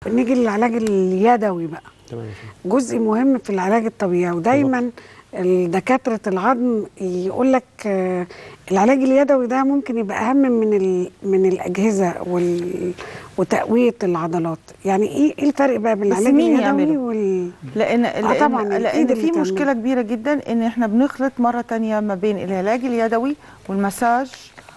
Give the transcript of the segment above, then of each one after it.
نيجي للعلاج اليدوي بقى تمام يا فندم. جزء مهم في العلاج الطبيعي ودايما دكاتره العظم يقول لك آه، العلاج اليدوي ده ممكن يبقى اهم من ال- من الاجهزه وال وتقويه العضلات يعني ايه ايه الفرق بقى بين بس العلاج مين اليدوي يعمله؟ وال لان آه لان, طبعاً، الإيد لأن اللي في تعمل. مشكله كبيره جدا ان احنا بنخلط مره تانية ما بين العلاج اليدوي والمساج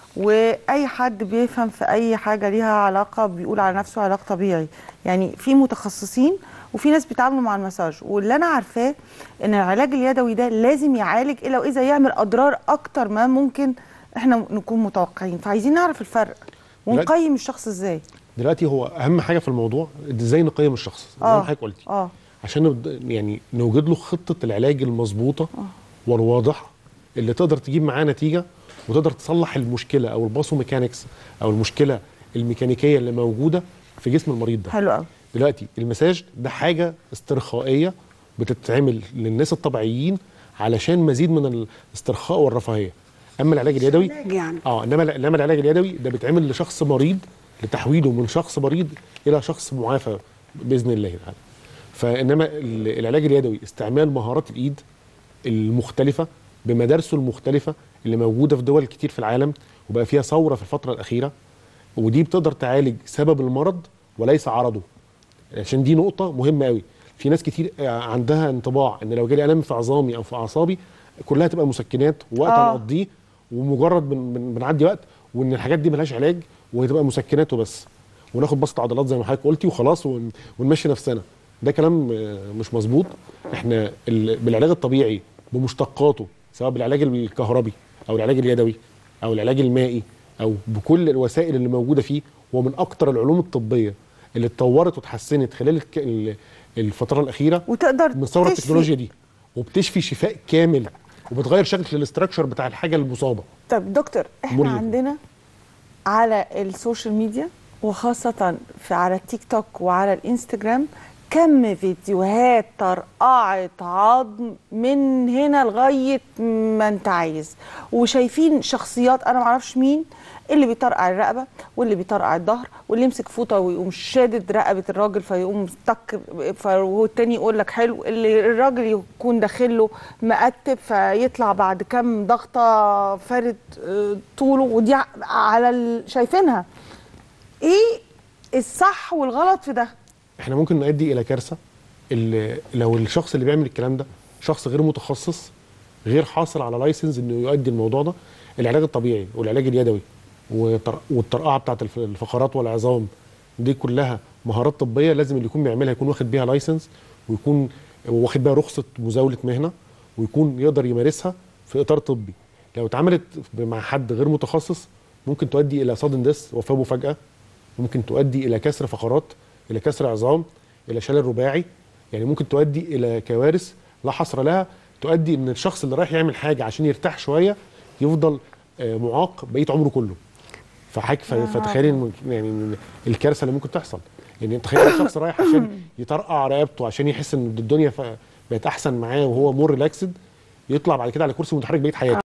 واي حد بيفهم في اي حاجه ليها علاقه بيقول على نفسه علاج طبيعي يعني في متخصصين وفي ناس بيتعاملوا مع المساج واللي انا عارفاه ان العلاج اليدوي ده لازم يعالج الا واذا يعمل اضرار اكتر ما ممكن احنا نكون متوقعين فعايزين نعرف الفرق ونقيم الشخص ازاي دلوقتي هو اهم حاجه في الموضوع ازاي نقيم الشخص زي آه. ما حضرتك قلتي اه عشان نبد- يعني نوجد له خطه العلاج المظبوطه والواضحه اللي تقدر تجيب معاه نتيجه وتقدر تصلح المشكله او الباثو ميكانكس او المشكله الميكانيكيه اللي موجوده في جسم المريض ده حلو قوي دلوقتي المساج ده حاجه استرخائيه بتتعمل للناس الطبيعيين علشان مزيد من الاسترخاء والرفاهيه اما العلاج اليدوي يعني اه انما انما العلاج اليدوي ده بيتعمل لشخص مريض لتحويله من شخص مريض الى شخص معافى باذن الله تعالى فانما ال- العلاج اليدوي استعمال مهارات الايد المختلفه بمدارسه المختلفه اللي موجوده في دول كتير في العالم وبقى فيها ثوره في الفتره الاخيره ودي بتقدر تعالج سبب المرض وليس عرضه عشان دي نقطه مهمه قوي في ناس كتير عندها انطباع ان لو جالي الم في عظامي او في اعصابي كلها تبقى مسكنات ووقت آه. هنقضيه ومجرد بن بن بنعدي وقت وان الحاجات دي ملهاش علاج وهتبقى مسكنات وبس وناخد بسط عضلات زي ما حضرتك قلتي وخلاص ون ونمشي نفسنا ده كلام آه، مش مظبوط احنا ال- بالعلاج الطبيعي بمشتقاته سواء بالعلاج الكهربي او العلاج اليدوي او العلاج المائي او بكل الوسائل اللي موجوده فيه هو من اكتر العلوم الطبيه اللي اتطورت واتحسنت خلال الك- ال- الفتره الاخيره وتقدر من ثوره تشفي. التكنولوجيا دي وبتشفي شفاء كامل وبتغير شكل الاستراكشر بتاع الحاجه المصابه طب دكتور احنا مريض. عندنا على السوشيال ميديا وخاصة في على التيك توك وعلى الانستجرام كم فيديوهات طرقعة عظم من هنا لغاية ما انت عايز وشايفين شخصيات انا معرفش مين اللي بيطرقع الرقبة واللي بيطرقع الظهر واللي يمسك فوطة ويقوم شادد رقبة الراجل فيقوم طك والتاني يقول لك حلو اللي الراجل يكون داخل له مقتب فيطلع بعد كام ضغطة فارد آه، طوله ودي ع- على ال- شايفينها ايه الصح والغلط في ده احنا ممكن نؤدي الى كارثه اللي لو الشخص اللي بيعمل الكلام ده شخص غير متخصص غير حاصل على لايسنس انه يؤدي الموضوع ده العلاج الطبيعي والعلاج اليدوي وطر- والطرقعه بتاعت الف- الفقرات والعظام دي كلها مهارات طبيه لازم اللي يكون بيعملها يكون واخد بيها لايسنس ويكون واخد بيها رخصه مزاوله مهنه ويكون يقدر يمارسها في اطار طبي لو اتعملت مع حد غير متخصص ممكن تؤدي الى صدن دس وفاه مفاجاه ممكن تؤدي الى كسر فقرات الى كسر عظام الى شلل رباعي يعني ممكن تؤدي الى كوارث لا حصر لها تؤدي ان الشخص اللي رايح يعمل حاجه عشان يرتاح شويه يفضل آه، معاق بقيه عمره كله فحضرتك ف- فتخيلي إن- يعني إن الكارثه اللي ممكن تحصل يعني تخيل الشخص رايح عشان يطرقع رقبته عشان يحس ان الدنيا ف- بقت احسن معاه وهو مور ريلاكسد يطلع بعد كده على كرسي متحرك بقيه حياته